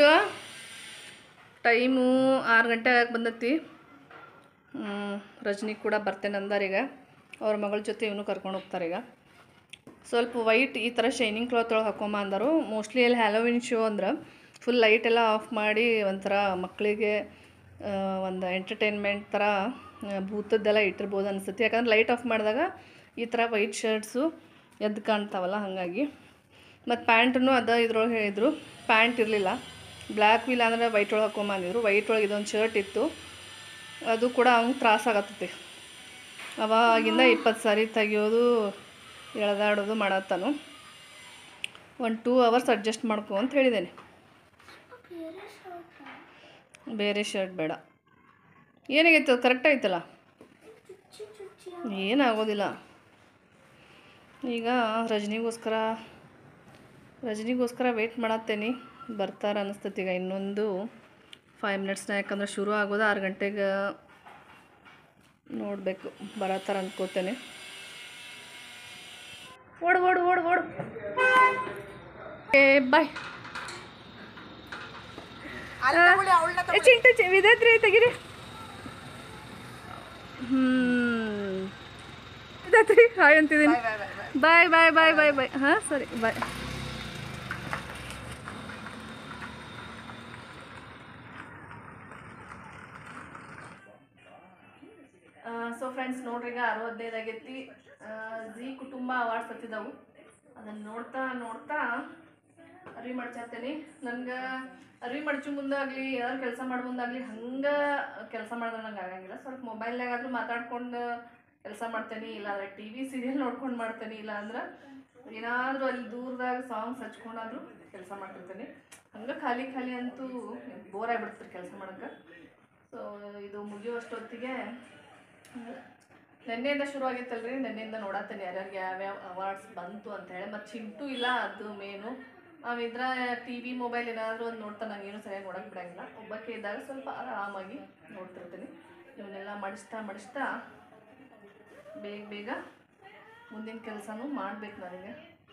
ಟೈಮು ಆರು ಗಂಟೆ ಆಗಕ್ಕೆ ಬಂದೈತಿ ಹ್ಮ್, ರಜನಿ ಕೂಡ ಬರ್ತೇನೆ ಅಂದಾರ ಈಗ ಅವ್ರ ಮಗಳ ಜೊತೆ ಇವನು ಕರ್ಕೊಂಡು ಹೋಗ್ತಾರೆ ಈಗ ಸ್ವಲ್ಪ ವೈಟ್ ಈ ಥರ ಶೈನಿಂಗ್ ಕ್ಲಾತ್ ಒಳಗೆ ಹಾಕೊಂಬ ಅಂದರು ಮೋಸ್ಟ್ಲಿ ಅಲ್ಲಿ ಹ್ಯಾಲೋವಿನ್ ಶೋ ಅಂದ್ರೆ ಫುಲ್ ಲೈಟ್ ಎಲ್ಲ ಆಫ್ ಮಾಡಿ ಒಂಥರ ಮಕ್ಕಳಿಗೆ ಒಂದು ಎಂಟರ್ಟೈನ್ಮೆಂಟ್ ಥರ ಆ, ಭೂತದ್ದೆಲ್ಲ ಇಟ್ಟಿರ್ಬೋದು ಅನಿಸುತ್ತೆ ಯಾಕಂದ್ರೆ ಲೈಟ್ ಆಫ್ ಮಾಡಿದಾಗ ಈ ಥರ ವೈಟ್ ಶರ್ಟ್ಸು ಎದ್ದು ಕಾಣ್ತಾವಲ್ಲ ಹಾಗಾಗಿ ಮತ್ತು ಪ್ಯಾಂಟನ್ನು ಅದ ಇದ್ರೊಳಗೆ ಹೇಳಿದರು ಪ್ಯಾಂಟ್ ಇರಲಿಲ್ಲ ಬ್ಲ್ಯಾಕ್ ಇಲ್ಲ ಅಂದ್ರೆ ವೈಟ್ ಒಳಗೆ ಹಾಕೊಂಬಂದಿದ್ರು ವೈಟ್ ಒಳಗೆ ಇದೊಂದು ಶರ್ಟ್ ಇತ್ತು ಅದು ಕೂಡ ಅವ್ನಿಗೆ ತ್ರಾಸಾಗತ್ತೈತಿ ಅವಾಗಿಂದ ಇಪ್ಪತ್ತು ಸಾರಿ ತೆಗಿಯೋದು ಎಳೆದಾಡೋದು ಮಾಡತ್ತಾನು ಒಂದು ಟೂ ಅವರ್ಸ್ ಅಡ್ಜಸ್ಟ್ ಮಾಡ್ಕೊ ಅಂತ ಹೇಳಿದ್ದೇನೆ ಬೇರೆ ಶರ್ಟ್ ಬೇಡ ಏನಾಗೈತೆ ಅದು ಕರೆಕ್ಟ್ ಐತಲ್ಲ ಏನಾಗೋದಿಲ್ಲ ಈಗ ರಜನಿಗೋಸ್ಕರ ರಜನಿಗೋಸ್ಕರ ವೆಯ್ಟ್ ಮಾಡತ್ತೇನೆ ಬರ್ತಾರೆ ಅನ್ನಿಸ್ತೈತಿ ಈಗ ಇನ್ನೊಂದು ಫೈವ್ ಮಿನಿಟ್ಸ್ನ ಯಾಕಂದ್ರೆ ಶುರು ಆಗೋದು ಆರು ಗಂಟೆಗೆ ನೋಡಬೇಕು ಬರತ್ತಾರ ಅಂದ್ಕೋತೇನೆ ಓಡು ಓಡು ಓಡು ಓಡು ಏ ಬಾಯ್ ಏ, ಚಿಂಟು ಚಿ ವಿದೈತ್ರಿ ತೆಗೀರಿ ಹ್ಞೂ ವಿದೈತ್ರಿ ಹಾಯ್ ಅಂತಿದ್ದೀನಿ ಬಾಯ್ ಬಾಯ್ ಬಾಯ್ ಬಾಯ್ ಬಾಯ್ ಹಾಂ ಸರಿ ಬಾಯ್ ಸೊ ಫ್ರೆಂಡ್ಸ್ ನೋಡ್ರಿ ಈಗ ಅರವತ್ತೈದು ಆಗೈತಿ ಜಿ ಕುಟುಂಬ ಅವಾರ್ಡ್ಸ್ ಹತ್ತಿದವು ಅದನ್ನು ನೋಡ್ತಾ ನೋಡ್ತಾ ಅರಿವಿ ಮಾಡ್ಚಾತೇನಿ ನನ್ಗೆ ಅರಿವಿ ಮಡ್ಚು ಮುಂದಾಗಲಿ ಏನಾದ್ರು ಕೆಲಸ ಮಾಡೋ ಮುಂದಾಗಲಿ ಹಂಗೆ ಕೆಲಸ ಮಾಡಿದ್ರೆ ನಂಗೆ ಆಗಂಗಿಲ್ಲ ಸ್ವಲ್ಪ ಮೊಬೈಲ್ನಾಗಾದ್ರೂ ಮಾತಾಡ್ಕೊಂಡು ಕೆಲಸ ಮಾಡ್ತೇನೆ ಇಲ್ಲಾಂದ್ರೆ ಟಿ ವಿ ಸೀರಿಯಲ್ ನೋಡ್ಕೊಂಡು ಮಾಡ್ತೇನೆ ಇಲ್ಲ ಅಂದ್ರೆ ಏನಾದರೂ ಅಲ್ಲಿ ದೂರದಾಗ ಸಾಂಗ್ಸ್ ಹಚ್ಕೊಂಡಾದ್ರೂ ಕೆಲಸ ಮಾಡ್ತಿರ್ತೇನೆ ಹಂಗೆ ಖಾಲಿ ಖಾಲಿ ಅಂತೂ ಬೋರ್ ಆಗಿಬಿಡ್ತಾರೆ ಕೆಲಸ ಮಾಡೋಕ್ಕೆ ಸೊ ಇದು ಮುಗಿಯುವಷ್ಟೊತ್ತಿಗೆ ನೆನ್ನೆಯಿಂದ ಶುರು ಆಗಿತ್ತಲ್ರಿ ನೆನ್ನೆಯಿಂದ ನೋಡತ್ತೇನೆ ಯಾರ್ಯಾರಿಗೆ ಯಾವ್ಯಾವ ಅವಾರ್ಡ್ಸ್ ಬಂತು ಅಂತ ಹೇಳಿ ಮತ್ತು ಚಿಂಟು ಇಲ್ಲ ಅದು ಮೇನು ನಾವಿದ್ರ ಟಿ ವಿ ಮೊಬೈಲ್ ಏನಾದರೂ ಒಂದು ನೋಡ್ತಾ ನಂಗೇನು ಸರಿಯಾಗಿ ನೋಡಕ್ಕೆ ಬಿಡಂಗಿಲ್ಲ ಒಬ್ಬಕ್ಕೆ ಇದ್ದಾಗ ಸ್ವಲ್ಪ ಆರಾಮಾಗಿ ನೋಡ್ತಿರ್ತೀನಿ ಇವನ್ನೆಲ್ಲ ಮಡಿಸ್ತಾ ಮಡಿಸ್ತಾ ಬೇಗ ಬೇಗ ಮುಂದಿನ ಕೆಲಸನೂ ಮಾಡ್ಬೇಕು ನನಗೆ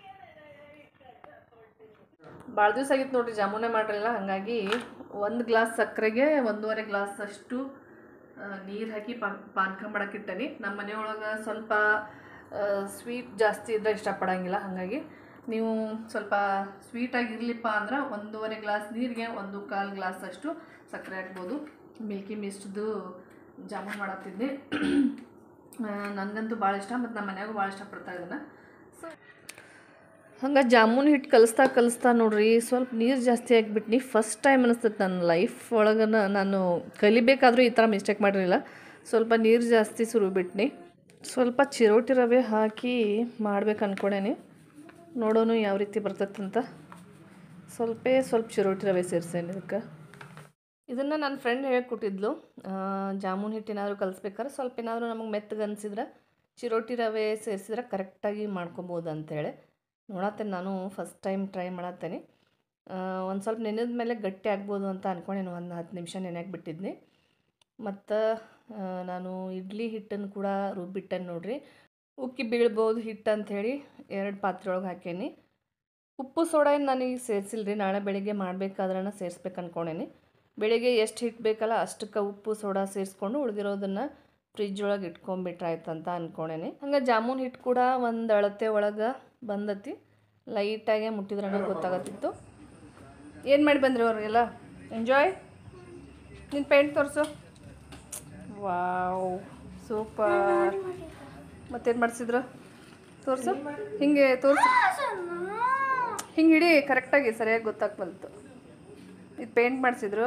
ಭಾಳ ದಿವಸ ಆಗಿತ್ತು ನೋಡ್ರಿ ಜಾಮೂನೇ ಮಾಡಿರಲಿಲ್ಲ ಹಾಗಾಗಿ ಒಂದು ಗ್ಲಾಸ್ ಸಕ್ಕರೆಗೆ ಒಂದೂವರೆ ಗ್ಲಾಸ್ ಅಷ್ಟು ನೀರು ಹಾಕಿ ಪಾನ್ ಪಾನಕ ಮಾಡಕ್ಕಿಟ್ಟನಿ ನಮ್ಮ ಮನೆಯೊಳಗೆ ಸ್ವಲ್ಪ ಸ್ವೀಟ್ ಜಾಸ್ತಿ ಇದ್ರೆ ಇಷ್ಟಪಡಂಗಿಲ್ಲ ಹಾಗಾಗಿ ನೀವು ಸ್ವಲ್ಪ ಸ್ವೀಟಾಗಿರ್ಲಿಪ್ಪ ಅಂದ್ರೆ ಒಂದೂವರೆ ಗ್ಲಾಸ್ ನೀರಿಗೆ ಒಂದು ಕಾಲು ಗ್ಲಾಸ್ ಅಷ್ಟು ಸಕ್ಕರೆ ಹಾಕ್ಬೋದು ಮಿಲ್ಕಿ ಮಿಸ್ಟ್ದು ಜಾಮೂನ್ ಮಾಡತ್ತಿದ್ದೆ ನನಗಂತೂ ಭಾಳ ಇಷ್ಟ ಮತ್ತು ನಮ್ಮ ಮನ್ಯಾಗೂ ಭಾಳ ಇಷ್ಟಪಡ್ತಾ ಇದನ್ನು ಸೊ ಹಂಗೆ ಜಾಮೂನ್ ಹಿಟ್ಟು ಕಲಿಸ್ತಾ ಕಲಿಸ್ತಾ ನೋಡ್ರಿ ಸ್ವಲ್ಪ ನೀರು ಜಾಸ್ತಿ ಆಗಿಬಿಟ್ನಿ ಫಸ್ಟ್ ಟೈಮ್ ಅನಿಸ್ತೈತೆ ನನ್ನ ಲೈಫ್ ಒಳಗೆ ನಾನು ಕಲಿಬೇಕಾದ್ರೂ ಈ ಥರ ಮಿಸ್ಟೇಕ್ ಮಾಡಿರಲಿಲ್ಲ ಸ್ವಲ್ಪ ನೀರು ಜಾಸ್ತಿ ಸುರಿಬಿಟ್ನಿ ಸ್ವಲ್ಪ ಚಿರೋಟಿ ರವೆ ಹಾಕಿ ಮಾಡ್ಬೇಕು ಅಂದ್ಕೊಂಡೇನಿ ನೋಡೋಣ ಯಾವ ರೀತಿ ಬರ್ತೈತಂತ ಸ್ವಲ್ಪ ಸ್ವಲ್ಪ ಚಿರೋಟಿ ರವೆ ಸೇರಿಸೇನಿ ಇದಕ್ಕೆ ಇದನ್ನು ನನ್ನ ಫ್ರೆಂಡ್ ಹೇಳ್ಕೊಟ್ಟಿದ್ಲು ಜಾಮೂನ್ ಹಿಟ್ಟೇನಾದರೂ ಕಲಿಸ್ಬೇಕಾದ್ರೆ ಸ್ವಲ್ಪ ಏನಾದರೂ ನಮಗೆ ಮೆತ್ತಗೆ ಅನಿಸಿದ್ರೆ ಚಿರೋಟಿ ರವೆ ಸೇರಿಸಿದ್ರೆ ಕರೆಕ್ಟಾಗಿ ಮಾಡ್ಕೊಬೋದು ಅಂತೇಳಿ ನೋಡತ್ತೇನೆ ನಾನು ಫಸ್ಟ್ ಟೈಮ್ ಟ್ರೈ ಮಾಡತ್ತೇನೆ ಒಂದು ಸ್ವಲ್ಪ ನೆನೆದ ಮೇಲೆ ಗಟ್ಟಿ ಆಗ್ಬೋದು ಅಂತ ಅಂದ್ಕೊಂಡೇನು ಒಂದು ಹತ್ತು ನಿಮಿಷ ನೆನೆಯಾಗಿ ಬಿಟ್ಟಿದ್ನಿ ಮತ್ತು ನಾನು ಇಡ್ಲಿ ಹಿಟ್ಟನ್ನು ಕೂಡ ರುಬ್ಬಿಟ್ಟೇನೆ ನೋಡ್ರಿ ಉಕ್ಕಿ ಬೀಳ್ಬೋದು ಹಿಟ್ಟು ಅಂಥೇಳಿ ಎರಡು ಪಾತ್ರೆ ಒಳಗೆ ಹಾಕೇನಿ ಉಪ್ಪು ಸೋಡಾ ಏನು ನನಗೆ ಸೇರಿಸಿಲ್ಲ ರೀ ನಾಳೆ ಬೆಳಿಗ್ಗೆ ಮಾಡಬೇಕಾದ್ರೆ ಸೇರಿಸ್ಬೇಕು ಅಂದ್ಕೊಂಡೇನಿ ಬೆಳಿಗ್ಗೆ ಎಷ್ಟು ಹಿಟ್ಟು ಬೇಕಲ್ಲ ಅಷ್ಟಕ್ಕೆ ಉಪ್ಪು ಸೋಡಾ ಸೇರಿಸ್ಕೊಂಡು ಉಳಿದಿರೋದನ್ನು ಫ್ರಿಜ್ ಒಳಗೆ ಇಟ್ಕೊಂಬಿಟ್ರೆ ಆಯ್ತು ಅಂತ ಅಂದ್ಕೊಂಡೇನಿ ಹಂಗೆ ಜಾಮೂನ್ ಹಿಟ್ಟು ಕೂಡ ಒಂದು ಅಳತೆ ಒಳಗೆ ಬಂದತಿ ಲೈಟಾಗೆ ಮುಟ್ಟಿದ್ರೆ ನನಗೆ ಗೊತ್ತಾಗತ್ತಿತ್ತು ಏನು ಮಾಡಿ ಬಂದ್ರಿ ಅವ್ರಿಗೆಲ್ಲ ಎಂಜಾಯ್ ನಿನ್ನ ಪೇಂಟ್ ತೋರಿಸು ವಾವ್ ಸೂಪರ್ ಮತ್ತೇನು ಮಾಡಿಸಿದ್ರು ತೋರಿಸು ಹಿಂಗೆ ತೋರಿಸು ಹಿಂಗೆ ಹಿಡಿ ಕರೆಕ್ಟಾಗಿ ಸರಿಯಾಗಿ ಗೊತ್ತಾಗ್ಬಲ್ತು ಇದು ಪೇಂಟ್ ಮಾಡಿಸಿದ್ರು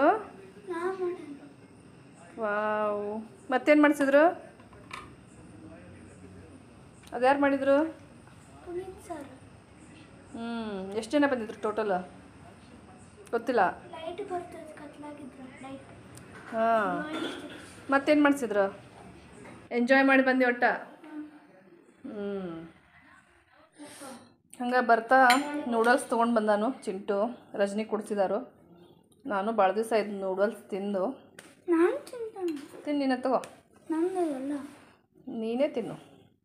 ವಾವ್ ಮತ್ತೇನು ಮಾಡಿಸಿದ್ರು ಅದ್ಯಾರು ಮಾಡಿದ್ರು ಪುನೀತ್ ಸರ್ ಹ್ಞೂ ಎಷ್ಟು ಜನ ಬಂದಿದ್ರು ಟೋಟಲ್ ಗೊತ್ತಿಲ್ಲ ಲೈಟ್ ಬರ್ತದೆ ಕತ್ಲಾಗಿದ್ರು ಲೈಟ್ ಹಾಂ ಮತ್ತೇನು ಮಾಡಿಸಿದ್ರು ಎಂಜಾಯ್ ಮಾಡಿ ಬಂದಿ ಒಟ್ಟ ಹ್ಞೂ ಹಂಗೆ ಬರ್ತಾ ನೂಡಲ್ಸ್ ತೊಗೊಂಡು ಬಂದಾನು ಚಿಂಟು ರಜನಿ ಕೊಡ್ಸಿದಾರು ನಾನು ಭಾಳ ದಿವಸ ಆಯ್ತು ನೂಡಲ್ಸ್ ತಿಂದು ನಾನು ತಿಂತಾನೆ ತಿನ್ನು ನೀನೇ ತಗೋ ನಂದಲ್ಲ ನೀನೇ ತಿನ್ನು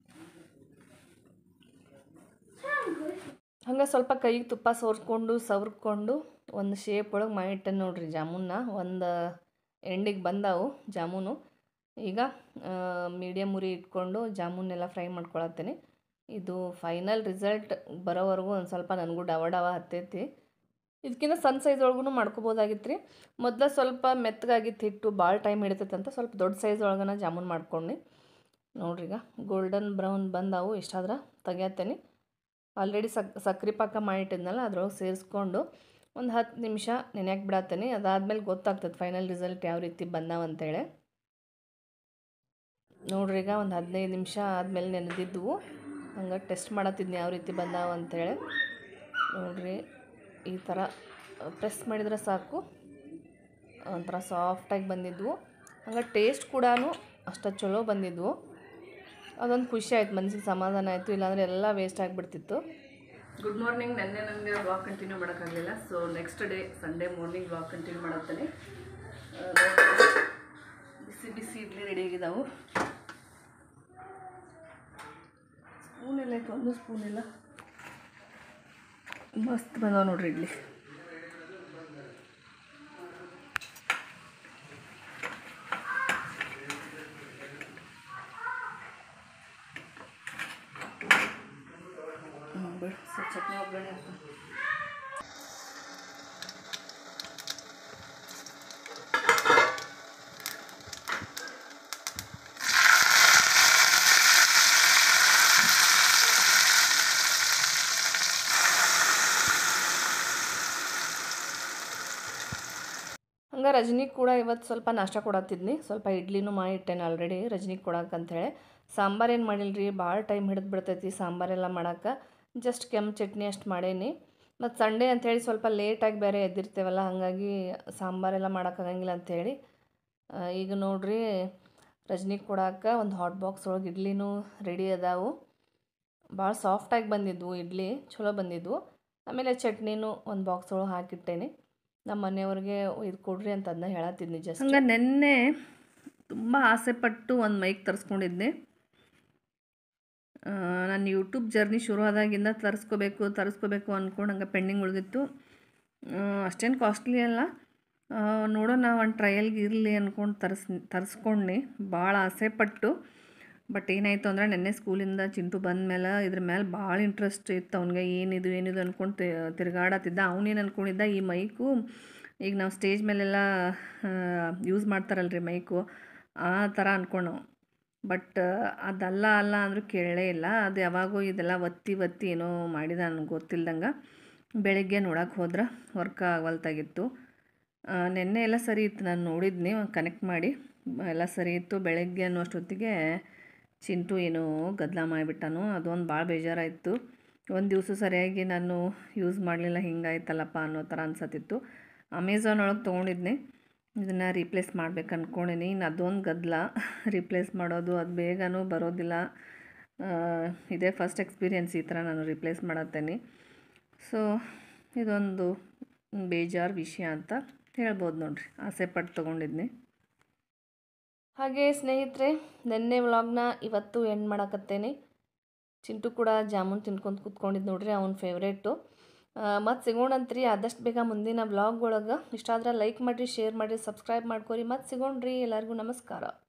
ಹಂಗೆ ಸ್ವಲ್ಪ ಕೈಗೆ ತುಪ್ಪ ಸೋರ್ಸ್ಕೊಂಡು ಸವರ್ಕೊಂಡು ಒಂದು ಶೇಪ್ ಒಳಗೆ ಮಾಡಿಟ್ಟೆ ನೋಡ್ರಿ ಜಾಮೂನ್ನ ಒಂದು ಎಂಡಿಗೆ ಬಂದಾವು ಜಾಮೂನು ಈಗ ಮೀಡಿಯಮ್ ಉರಿ ಇಟ್ಕೊಂಡು ಜಾಮೂನೆಲ್ಲ ಫ್ರೈ ಮಾಡ್ಕೊಳತ್ತೇನೆ ಇದು ಫೈನಲ್ ರಿಸಲ್ಟ್ ಬರೋವರೆಗೂ ಒಂದು ಸ್ವಲ್ಪ ನನಗೂ ಡವ ಡವ ಹತ್ತೈತಿ ಇದಕ್ಕಿಂತ ಸಣ್ಣ ಸೈಜ್ ಒಳಗೂ ಮಾಡ್ಕೋಬೋದಾಗಿತ್ತು ರೀ ಮೊದಲು ಸ್ವಲ್ಪ ಮೆತ್ತಗಾಗಿತ್ತು ಹಿಟ್ಟು ಭಾಳ ಟೈಮ್ ಹಿಡಿತೈತೆ ಅಂತ ಸ್ವಲ್ಪ ದೊಡ್ಡ ಸೈಜ್ ಒಳಗನ ಜಾಮೂನ್ ಮಾಡ್ಕೊಂಡು ನೋಡ್ರಿ ಈಗ ಗೋಲ್ಡನ್ ಬ್ರೌನ್ ಬಂದಾವು ಇಷ್ಟಾದ್ರೆ ತೆಗಿಯತ್ತೇನೆ ಆಲ್ರೆಡಿ ಸಕ್ ಸಕ್ರೆ ಪಾಕ ಮಾಡಿಟ್ಟಿದ್ನಲ್ಲ ಅದ್ರೊಳಗೆ ಸೇರಿಸ್ಕೊಂಡು ಒಂದು ಹತ್ತು ನಿಮಿಷ ನೆನೆಯಕ್ಕೆ ಬಿಡತ್ತೇನೆ ಅದಾದ್ಮೇಲೆ ಗೊತ್ತಾಗ್ತದೆ ಫೈನಲ್ ರಿಸಲ್ಟ್ ಯಾವ ರೀತಿ ಬಂದಾವ ಅಂತೇಳಿ ನೋಡ್ರಿ ಈಗ ಒಂದು ಹದಿನೈದು ನಿಮಿಷ ಆದಮೇಲೆ ನೆನೆದಿದ್ವು ಹಂಗೆ ಟೆಸ್ಟ್ ಮಾಡತ್ತಿದ್ನಿ ಯಾವ ರೀತಿ ಬಂದಾವ ಅಂತೇಳಿ ನೋಡ್ರಿ ಈ ಥರ ಪ್ರೆಸ್ ಮಾಡಿದ್ರೆ ಸಾಕು ಒಂಥರ ಸಾಫ್ಟಾಗಿ ಬಂದಿದ್ವು ಹಂಗೆ ಟೇಸ್ಟ್ ಕೂಡ ಅಷ್ಟು ಚಲೋ ಬಂದಿದ್ವು ಅದೊಂದು ಖುಷಿ ಆಯ್ತು ಮನಸ್ಸಿಗೆ ಸಮಾಧಾನ ಆಯಿತು ಇಲ್ಲಾಂದರೆ ಎಲ್ಲ ವೇಸ್ಟ್ ಆಗಿಬಿಡ್ತಿತ್ತು ಗುಡ್ ಮಾರ್ನಿಂಗ್ ನೆನ್ನೆ ನನಗೆ ಬ್ಲಾಗ್ ಕಂಟಿನ್ಯೂ ಮಾಡೋಕ್ಕಾಗಲಿಲ್ಲ so next day Sunday morning blog continue ಮಾಡತ್ತೇನೆ ಬಿಸಿ ಬಿಸಿ ಇಡ್ಲಿ ರೆಡಿ ಆಗಿದ್ದಾವು ಸ್ಪೂನ್ ಎಲ್ಲ ಐತೆ ಒಂದು ಸ್ಪೂನ್ ಇಲ್ಲ ಮಸ್ತ್ ಬಂದಾವ ನೋಡ್ರಿ ಇಡ್ಲಿ ಹ್ಞೂ ಬಿಡು ಸ್ವಲ್ಪ ಚಟ್ನಿ ಒಗ್ಗರಣೆ ಹಾಕು ಹಂಗೆ ರಜನಿ ಕೂಡ ಇವತ್ತು ಸ್ವಲ್ಪ ನಾಷ್ಟ ಕೊಡತ್ತಿದ್ನಿ ಸ್ವಲ್ಪ ಇಡ್ಲಿನೂ ಮಾಡಿಟ್ಟೇನೆ ಆಲ್ರೆಡಿ ರಜನಿಗೆ ಕೊಡಕ್ಕಂಥೇಳಿ ಸಾಂಬಾರು ಏನು ಮಾಡಿಲ್ಲ ರೀ ಭಾಳ ಟೈಮ್ ಹಿಡಿದು ಬಿಡ್ತೈತಿ ಸಾಂಬಾರೆಲ್ಲ ಮಾಡಕ್ಕೆ ಜಸ್ಟ್ ಕೆಂಪು ಚಟ್ನಿ ಅಷ್ಟು ಮಾಡೇನಿ ಮತ್ತು ಸಂಡೇ ಅಂಥೇಳಿ ಸ್ವಲ್ಪ ಲೇಟಾಗಿ ಬೇರೆ ಎದ್ದಿರ್ತೇವಲ್ಲ ಹಾಗಾಗಿ ಸಾಂಬಾರೆಲ್ಲ ಮಾಡೋಕ್ಕಾಗಂಗಿಲ್ಲ ಅಂಥೇಳಿ ಆ, ಈಗ ನೋಡ್ರಿ ರಜನಿಗೆ ಕೊಡಕ್ಕೆ ಒಂದು ಹಾಟ್ ಬಾಕ್ಸ್ ಒಳಗೆ ಇಡ್ಲಿನೂ ರೆಡಿ ಅದಾವು ಭಾಳ ಸಾಫ್ಟಾಗಿ ಬಂದಿದ್ವು ಇಡ್ಲಿ ಚಲೋ ಬಂದಿದ್ವು ಆಮೇಲೆ ಚಟ್ನಿನೂ ಒಂದು ಬಾಕ್ಸ್ ಒಳಗೆ ಹಾಕಿಟ್ಟೇನೆ ನಮ್ಮ ಮನೆಯವ್ರಿಗೆ ಇದು ಕೊಡ್ರಿ ಅಂತ ಅದನ್ನ ಹೇಳತ್ತಿದ್ನಿ ಜಸ್ಟ್ ಹಂಗೆ ನೆನ್ನೆ ತುಂಬ ಆಸೆಪಟ್ಟು ಒಂದು ಮೈಕ್ ತರಿಸ್ಕೊಂಡಿದ್ದೆ ನಾನು ಯೂಟ್ಯೂಬ್ ಜರ್ನಿ ಶುರು ಆದಾಗಿಂದ ತರಿಸ್ಕೋಬೇಕು ತರಿಸ್ಕೋಬೇಕು ಅಂದ್ಕೊಂಡು ಹಂಗೆ ಪೆಂಡಿಂಗ್ ಉಳಿದಿತ್ತು ಅಷ್ಟೇನು ಕಾಸ್ಟ್ಲಿ ಅಲ್ಲ ಆ, ನೋಡೋಣ ಒಂದು ಟ್ರಯಲ್ಗೆ ಇರಲಿ ಅಂದ್ಕೊಂಡು ತರಿಸ್ ತರಿಸ್ಕೊಂಡ್ನಿ ಭಾಳ ಆಸೆಪಟ್ಟು ಬಟ್ ಏನಾಯಿತು ಅಂದರೆ ನೆನ್ನೆ ಸ್ಕೂಲಿಂದ ಚಿಂಟು ಬಂದ ಮೇಲೆ ಇದ್ರ ಮೇಲೆ ಭಾಳ ಇಂಟ್ರೆಸ್ಟ್ ಇತ್ತು ಅವ್ನಿಗೆ ಏನಿದು ಏನಿದು ಅಂದ್ಕೊಂಡು ತಿ ತಿರುಗಾಡತ್ತಿದ್ದ ಅವನೇನು ಅಂದ್ಕೊಂಡಿದ್ದ ಈ ಮೈಕು ಈಗ ನಾವು ಸ್ಟೇಜ್ ಮೇಲೆಲ್ಲ ಯೂಸ್ ಮಾಡ್ತಾರಲ್ರಿ ಮೈಕು ಆ ಥರ ಅಂದ್ಕೊಂಡು ಬಟ್ ಅದಲ್ಲ ಅಲ್ಲ ಅಂದರೂ ಕೇಳಲೇ ಇಲ್ಲ ಅದು ಯಾವಾಗೂ ಇದೆಲ್ಲ ಒತ್ತಿ ಒತ್ತಿ ಏನೋ ಮಾಡಿದ ನನಗೆ ಗೊತ್ತಿಲ್ದಂಗೆ ಬೆಳಗ್ಗೆ ನೋಡಕ್ಕೆ ಹೋದ್ರೆ ವರ್ಕ್ ಆಗವಲ್ತಾಗಿತ್ತು ಆ, ನೆನ್ನೆ ಎಲ್ಲ ಸರಿ ಇತ್ತು ನಾನು ನೋಡಿದ್ನಿ ಕನೆಕ್ಟ್ ಮಾಡಿ ಎಲ್ಲ ಸರಿ ಇತ್ತು ಬೆಳಗ್ಗೆ ಅನ್ನೋ ಅಷ್ಟೊತ್ತಿಗೆ ಚಿಂಟು ಏನೋ ಗದ್ದಲ ಮಾಡಿಬಿಟ್ಟನು ಅದೊಂದು ಭಾಳ ಬೇಜಾರಾಯಿತು ಒಂದು ದಿವಸ ಸರಿಯಾಗಿ ನಾನು ಯೂಸ್ ಮಾಡಲಿಲ್ಲ ಹಿಂಗಾಯ್ತಲ್ಲಪ್ಪ ಅನ್ನೋ ಥರ ಅನ್ಸತ್ತಿತ್ತು ಅಮೆಝಾನ್ ಒಳಗೆ ತೊಗೊಂಡಿದ್ನಿ ಇದನ್ನು ರೀಪ್ಲೇಸ್ ಮಾಡ್ಬೇಕು ಅಂದ್ಕೊಂಡೀನಿ ಇನ್ನು ಅದೊಂದು ಗದ್ದಲ ರೀಪ್ಲೇಸ್ ಮಾಡೋದು ಅದು ಬೇಗನೂ ಬರೋದಿಲ್ಲ ಆ, ಇದೇ ಫಸ್ಟ್ ಎಕ್ಸ್ಪೀರಿಯನ್ಸ್ ಈ ಥರ ನಾನು ರಿಪ್ಲೇಸ್ ಮಾಡತ್ತೇನೆ ಸೊ ಇದೊಂದು ಬೇಜಾರು ವಿಷಯ ಅಂತ ಹೇಳ್ಬೋದು ನೋಡ್ರಿ ಆಸೆ ಪಟ್ಟು ತೊಗೊಂಡಿದ್ನಿ ಹಾಗೆ ಸ್ನೇಹಿತರೆ ನಿನ್ನೆ ವ್ಲಾಗ್ನ ಇವತ್ತು ಎಂಡ್ ಮಾಡಕತ್ತೇನೆ ಚಿಂಟು ಕೂಡ ಜಾಮೂನ್ ತಿನ್ಕೊಂಡು ಕೂತ್ಕೊಂಡಿದ್ದು ನೋಡ್ರಿ ಅವ್ನ ಫೇವ್ರೇಟು ಮತ್ತು ಸಿಗೋಣಂತ್ರಿ ಆದಷ್ಟು ಬೇಗ ಮುಂದಿನ ವ್ಲಾಗ್ ಒಳಗೆ ಇಷ್ಟ ಆದ್ರೆ ಲೈಕ್ ಮಾಡಿರಿ ಶೇರ್ ಮಾಡಿರಿ ಸಬ್ಸ್ಕ್ರೈಬ್ ಮಾಡ್ಕೊರಿ ಮತ್ತು ಸಿಗೋಣ್ರಿ ಎಲ್ಲರಿಗೂ ನಮಸ್ಕಾರ